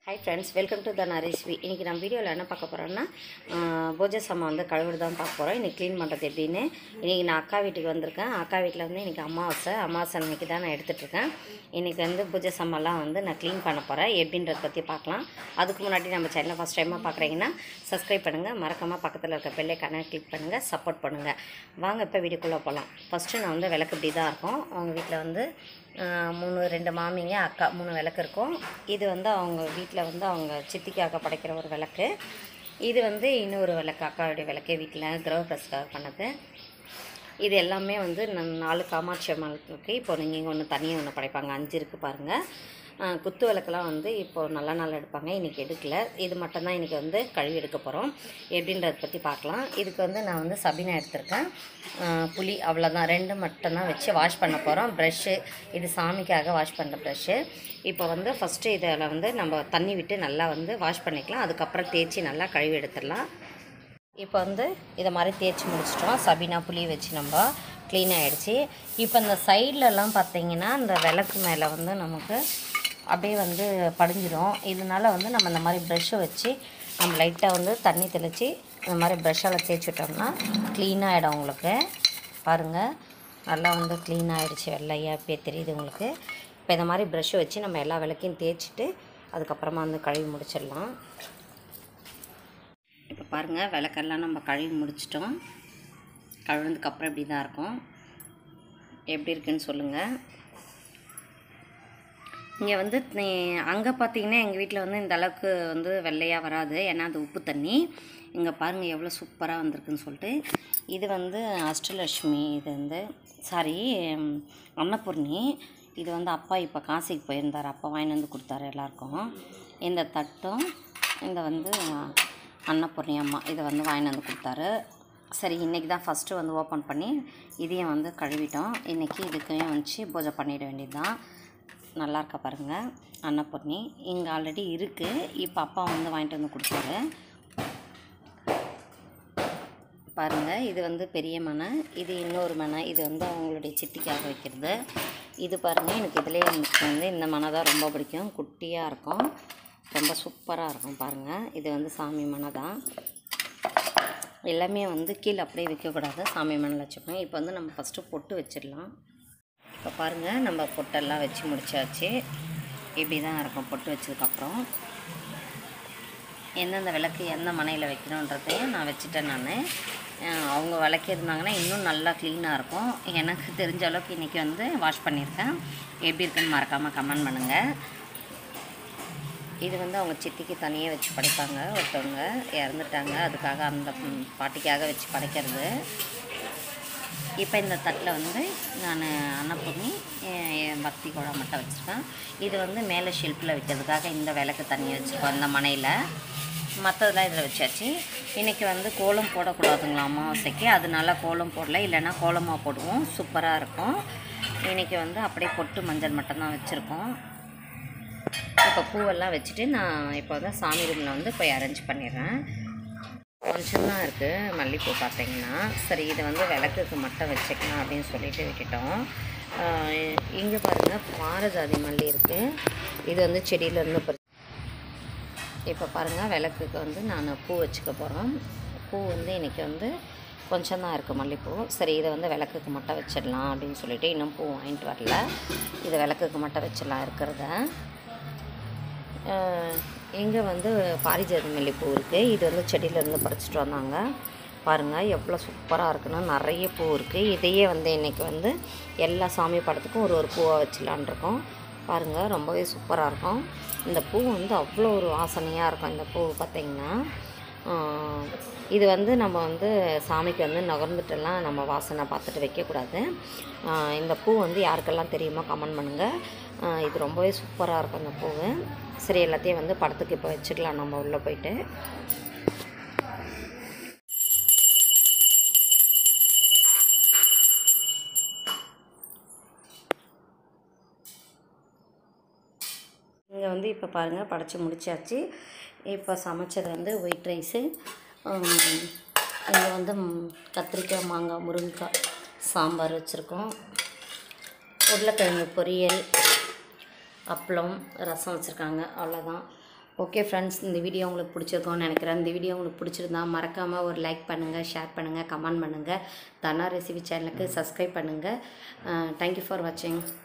hi friends welcome to the நரேஸ்வி இன்றைக்கி நம்ம வீடியோவில் என்ன பார்க்க போகிறோன்னா பூஜை சாமான் வந்து கழுவுறது தான் பார்க்க போகிறோம் இன்றைக்கி க்ளீன் பண்ணுறது எப்படின்னு இன்றைக்கி நான் அக்கா வீட்டுக்கு வந்திருக்கேன் அக்கா வீட்டில் வந்து இன்றைக்கி அமாவாசை அமாவாசை அன்றைக்கி தான் நான் எடுத்துகிட்ருக்கேன் இன்றைக்கி வந்து பூஜை சாமான்லாம் வந்து நான் க்ளீன் பண்ண போகிறேன் எப்படின்றத பற்றி பார்க்கலாம் அதுக்கு முன்னாடி நம்ம சேனலை ஃபஸ்ட் டைமாக பார்க்குறீங்கன்னா சப்ஸ்கிரைப் பண்ணுங்கள் மறக்காமல் பக்கத்தில் இருக்க பெல்லை கண்ணை கிளிக் பண்ணுங்கள் சப்போர்ட் பண்ணுங்கள் வாங்க இப்போ வீடியோக்குள்ளே போகலாம் ஃபஸ்ட்டு நான் வந்து விளக்கு இப்படி தான் இருக்கும் அவங்க வீட்டில் வந்து ஆஹ், மூணு ரெண்டு மாமிங்க அக்கா மூணு விளக்கு இருக்கும் இது வந்து அவங்க வீட்டில் வந்து அவங்க சித்திக்காக படைக்கிற ஒரு விளக்கு இது வந்து இன்னொரு விளக்கு அக்காவுடைய விளக்கு வீட்டில் கிரகப்பிரசுக்காக பண்ணது இது எல்லாமே வந்து ந- நாலு காமாட்சி அம்மாள் இருக்குது இப்போ நீங்கள் இங்கே ஒன்று தனியாக ஒன்று படைப்பாங்க அஞ்சு இருக்குது பாருங்கள் ஆஹ், குத்து விளக்கெல்லாம் வந்து இப்போது நல்ல நாள் எடுப்பாங்க இன்றைக்கி எடுக்கல இது மட்டும்தான் இன்றைக்கி வந்து கழுவி எடுக்க போகிறோம் எப்படின்றத பற்றி பார்க்கலாம் இதுக்கு வந்து நான் வந்து சபினா எடுத்திருக்கேன் ஆஹ், புளி அவ்வளோதான் ரெண்டு மட்டும்தான் வச்சு வாஷ் பண்ண போகிறோம் ப்ரஷ்ஷு இது சாமிக்காக வாஷ் பண்ணுற ப்ரஷ்ஷு இப்போ வந்து ஃபஸ்ட்டு இதில் வந்து நம்ம தண்ணி விட்டு நல்லா வந்து வாஷ் பண்ணிக்கலாம் அதுக்கப்புறம் தேய்ச்சி நல்லா கழுவி எடுத்துடலாம் இப்போ வந்து இதை மாதிரி தேய்ச்சி முடிச்சிட்டோம் சபினா புளி வச்சு நம்ம க்ளீன் ஆகிடுச்சு இப்போ இந்த சைட்லலாம் பார்த்தீங்கன்னா இந்த விளக்கு மேலே வந்து நமக்கு அப்படியே வந்து படிஞ்சிடும் இதனால வந்து நம்ம இந்த மாதிரி ப்ரெஷ்ஷை வச்சு நம்ம லைட்டாக வந்து தண்ணி தெளித்து இந்த மாதிரி ப்ரெஷ்ஷால் தேய்ச்சி விட்டோம்னா க்ளீனாக ஆகிடும் உங்களுக்கு பாருங்கள் நல்லா வந்து க்ளீன் ஆகிடுச்சு வெள்ளையாக இப்பயே தெரியுது உங்களுக்கு இப்போ இந்த மாதிரி ப்ரெஷ்ஷை வச்சு நம்ம எல்லா விளக்கையும் தேய்ச்சிட்டு அதுக்கப்புறமா வந்து கழுவி முடிச்சிடலாம் இப்போ பாருங்கள் விளக்கெல்லாம் நம்ம கழுவி முடிச்சிட்டோம் கழுவுனதுக்கப்புறம் இப்படி தான் இருக்கும் எப்படி இருக்குன்னு சொல்லுங்கள் இங்கே வந்து அங்கே பார்த்தீங்கன்னா எங்கள் வீட்டில் வந்து இந்த அளவுக்கு வந்து வெள்ளையாக வராது ஏன்னா அது உப்பு தண்ணி இங்கே பாருங்கள் எவ்வளோ சூப்பராக வந்திருக்குன்னு சொல்லிட்டு இது வந்து அஷ்டலட்சுமி இது வந்து சாரி அன்னபூர்ணி இது வந்து அப்பா இப்போ காசிக்கு போயிருந்தார் அப்பா வாங்கிட்டு வந்து கொடுத்தாரு எல்லாருக்கும் இந்த தட்டும் இந்த வந்து அன்னபூர்ணி அம்மா இதை வந்து வாங்கிட்டு வந்து கொடுத்தாரு சரி இன்றைக்கி தான் ஃபஸ்ட்டு வந்து ஓப்பன் பண்ணி இதையும் வந்து கழுவிட்டோம் இன்றைக்கி இதுக்கையும் வச்சு பூஜை பண்ணிட வேண்டியது தான் நல்லா இருக்கா பாருங்கள் அன்னபூர்ணி இங்கே ஆல்ரெடி இருக்குது இப்போ அப்பா வந்து வாங்கிட்டு வந்து கொடுத்தாரு பாருங்கள் இது வந்து பெரிய மனை இது இன்னொரு மனை இது வந்து அவங்களுடைய சித்திக்காக வைக்கிறது இது பாருங்கள் எனக்கு இதிலே எனக்கு வந்து இந்த மனை தான் ரொம்ப பிடிக்கும் குட்டியாக இருக்கும் ரொம்ப சூப்பராக இருக்கும் பாருங்கள் இது வந்து சாமி மனை தான் எல்லாமே வந்து கீழே அப்படியே வைக்கக்கூடாது சாமி மண்ணில் வச்சுக்கணும் இப்போ வந்து நம்ம ஃபஸ்ட்டு பொட்டு வச்சிடலாம் இப்போ பாருங்கள் நம்ம பொட்டெல்லாம் வச்சு முடிச்சாச்சு இப்படி தான் இருக்கும் பொட்டு வச்சதுக்கப்புறம் எந்தெந்த விளக்கு எந்த மனையில் வைக்கணுன்றதையும் நான் வச்சுட்டேன் நான் அவங்க விளக்கியிருந்தாங்கன்னா இன்னும் நல்லா க்ளீனாக இருக்கும் எனக்கு தெரிஞ்ச அளவுக்கு இன்றைக்கி வந்து வாஷ் பண்ணியிருக்கேன் எப்படி இருக்குன்னு மறக்காமல் கமெண்ட் பண்ணுங்கள் இது வந்து அவங்க சித்திக்கு தனியாக வச்சு படைப்பாங்க ஒருத்தவங்க இறந்துட்டாங்க அதுக்காக அந்த ம், பாட்டிக்காக வச்சு படைக்கிறது இப்போ இந்த தட்டில் வந்து நான் அன்னப்பூர்ணி என் என் பக்தி குழா மட்டும் வச்சுருக்கேன் இது வந்து மேலே ஷெல்ஃபில் வைக்கிறதுக்காக இந்த விளக்கு தனியாக வச்சுருக்கோம் இந்த மனையில் மற்றதெல்லாம் இதில் வச்சாச்சு இன்றைக்கி வந்து கோலம் போடக்கூடாதுங்களா அமாவாசைக்கு அதனால கோலம் போடல இல்லைன்னா கோலமாக போடுவோம் சூப்பராக இருக்கும் இன்றைக்கி வந்து அப்படியே பொட்டு மஞ்சள் மட்டும்தான் வச்சுருக்கோம் இப்போ பூவெல்லாம் வச்சுட்டு நான் இப்போ வந்து சாமி ரூமில் வந்து போய் அரேஞ்ச் பண்ணிடுறேன் கொஞ்சம் தான் இருக்குது மல்லிகைப்பூ பார்த்தீங்கன்னா சரி இதை வந்து விளக்குக்கு மட்டும் வச்சுக்கலாம் அப்படின்னு சொல்லிட்டு விட்டுட்டோம் இங்கே பாருங்கள் பாரஜாதி மல்லி இருக்குது இது வந்து செடியிலேருந்து பறி இப்போ பாருங்கள் விளக்குக்கு வந்து நான் பூ வச்சுக்க போகிறோம் பூ வந்து இன்றைக்கி வந்து கொஞ்சம் தான் இருக்குது மல்லிகைப்பூ சரி இதை வந்து விளக்குக்கு மட்டும் வச்சிடலாம் அப்படின்னு சொல்லிட்டு இன்னும் பூ வாங்கிட்டு வரல இதை விளக்குக்கு மட்டும் வச்சிடலாம் இருக்கிறத இங்கே வந்து பாரிஜாத மல்லிகைப்பூ இருக்குது இது வந்து செடியிலேருந்து பறிச்சிட்டு வந்தாங்க பாருங்கள் எவ்வளோ சூப்பராக இருக்குன்னு நிறைய பூ இருக்குது இதையே வந்து இன்றைக்கி வந்து எல்லா சாமி படத்துக்கும் ஒரு ஒரு பூவாக வச்சிடலான் இருக்கோம் பாருங்கள் ரொம்பவே சூப்பராக இருக்கும் இந்த பூ வந்து அவ்வளோ ஒரு வாசனையாக இருக்கும் இந்த பூ பார்த்திங்கன்னா ஆஹ், இது வந்து நம்ம வந்து சாமிக்கு வந்து நகர்ந்துட்டெல்லாம் நம்ம வாசனை பார்த்துட்டு வைக்கக்கூடாது ஆஹ், இந்த பூ வந்து யாருக்கெல்லாம் தெரியுமோ கமெண்ட் பண்ணுங்கள் ஆஹ், இது ரொம்பவே சூப்பராக இருக்கும் இந்த பூ சரி எல்லாத்தையும் வந்து படத்துக்கு இப்போ வச்சுக்கலாம் நம்ம உள்ளே போயிட்டு இங்கே வந்து இப்போ பாருங்கள் படைச்சி முடிச்சாச்சு இப்போ சமைச்சது வந்து ஒயிட் ரைஸு இங்கே வந்து ம், கத்திரிக்காய் மாங்காய் முருங்கைக்காய் சாம்பார் வச்சுருக்கோம் உருளைக்கிழங்கு பொரியல் அப்பளம் ரசம் வச்சுருக்காங்க அவ்வளோதான் ஓகே ஃப்ரெண்ட்ஸ் இந்த வீடியோ உங்களுக்கு பிடிச்சிருக்கோன்னு நினைக்கிறேன் இந்த வீடியோ உங்களுக்கு பிடிச்சிருந்தா மறக்காமல் ஒரு லைக் பண்ணுங்கள் ஷேர் பண்ணுங்கள் கமெண்ட் பண்ணுங்கள் தனா ரெசிபி சேனலுக்கு சப்ஸ்கிரைப் பண்ணுங்கள் தேங்க்யூ ஃபார் வாட்சிங்